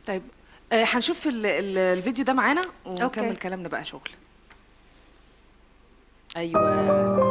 طيب آه، هنشوف ال- ال- الفيديو ده معانا ونكمل أوكي. كلامنا بقى شغل ايوه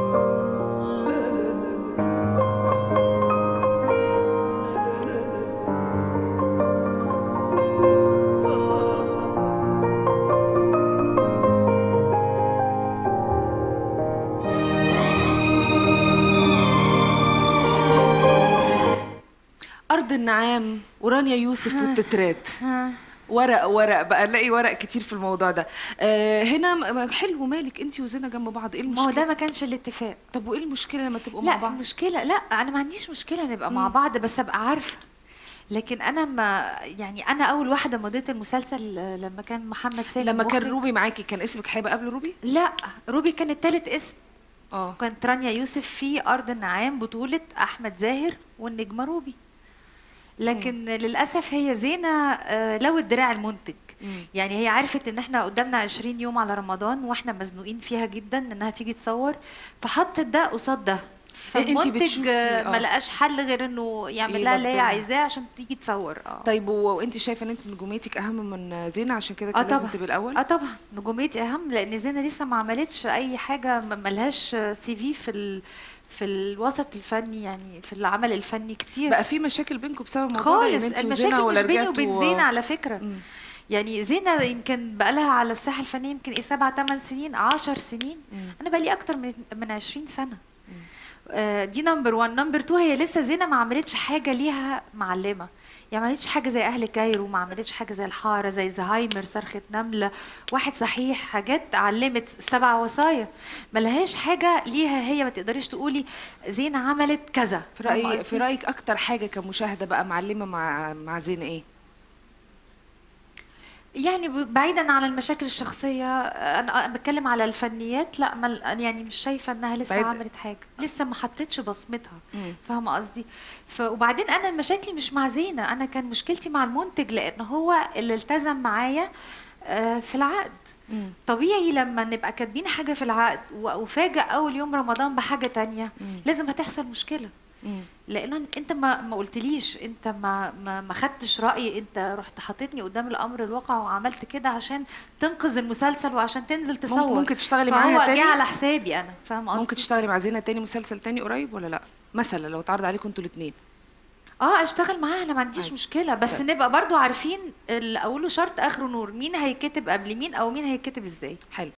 ارض النعام ورانيا يوسف والتترات ورق ورق بقى نلاقي ورق كتير في الموضوع ده آه هنا م- م- حلو مالك انت وزينة جنب بعض ايه ما المشكله هو ده ما كانش الاتفاق طب وايه المشكله لما تبقوا مع لا بعض مشكله لا انا ما عنديش مشكله نبقى مع بعض بس ابقى عارفه لكن انا ما يعني انا اول واحده مضيت المسلسل آه، لما كان محمد سالم لما كان مخرج. روبي معاكي كان اسمك هيبقى قبل روبي لا روبي كانت تالت اسم اه كانت رانيا يوسف في ارض النعام بطوله احمد زاهر والنجمه روبي لكن للاسف هي زينه آه، لو الدراع المنتج مم. يعني هي عرفت ان احنا قدامنا 20 يوم على رمضان واحنا مزنوقين فيها جدا انها تيجي تصور فحطت ده قصاد ده إيه، أنتي فالمنتج بتشوفي- آه، ما آه. لقاش حل غير انه يعمل لها اللي هي يلبيها. عايزاه عشان تيجي تصور اه طيب و- وانت شايفه ان انت نجوميتك اهم من زينة عشان كده اه كان لازم طبعا تبقي الاول اه طبعا نجوميتي اهم لان زينه لسه ما عملتش اي حاجه ما- ملهاش سي في في ال... في الوسط الفني يعني في العمل الفني كتير بقى في مشاكل بينكم بسبب الموضوع ده خالص يعني انت وزينة المشاكل مش ولا بيني رجعتوا- وبين زينه على فكره مم. يعني زينة يمكن بقالها على الساحة الفنية يمكن ايه سبع ثمان سنين عشر سنين مم. أنا بقالي أكتر من من 20 سنة آه، دي نمبر 1 نمبر 2 هي لسه زينة ما عملتش حاجة ليها معلمة يعني ما عملتش حاجة زي أهل كايرو ما عملتش حاجة زي الحارة زي زهايمر صرخة نملة واحد صحيح حاجات علمت سبع وصايا ملهاش حاجة ليها هي ما تقدريش تقولي زينة عملت كذا في فاهمة رايك قصدي؟ في رايك اكتر حاجه كمشاهده بقى معلمه مع مع زينة ايه يعني ب- بعيدا عن المشاكل الشخصية أنا أنا بتكلم على الفنيات لا ما يعني مش شايفة إنها لسه بعيد- عملت حاجة لسه ما حطتش بصمتها مم. فاهمة قصدي ف... وبعدين أنا مشاكلي مش مع زينة أنا كان مشكلتي مع المنتج لأن هو اللي التزم معايا آه، في العقد مم. طبيعي لما نبقى كاتبين حاجة في العقد وأفاجئ أول يوم رمضان بحاجة تانية مم. لازم هتحصل مشكلة مم. لانه انت ما ما قلتليش انت ما ما ما خدتش رايي انت رحت حاططني قدام الامر الواقع وعملت كده عشان تنقذ المسلسل وعشان تنزل تصور ممكن تشتغلي فهو معاها تاني جه على حسابي انا فاهمه قصدي ممكن تشتغلي مع زينة تاني مسلسل تاني قريب ولا لا مثلا لو اتعرض عليكم انتوا الاثنين اه اشتغل معاها انا ما عنديش عادي. مشكله بس طيب. نبقى برضو عارفين اللي اوله شرط اخره نور مين هيتكتب قبل مين او مين هيتكتب ازاي حلو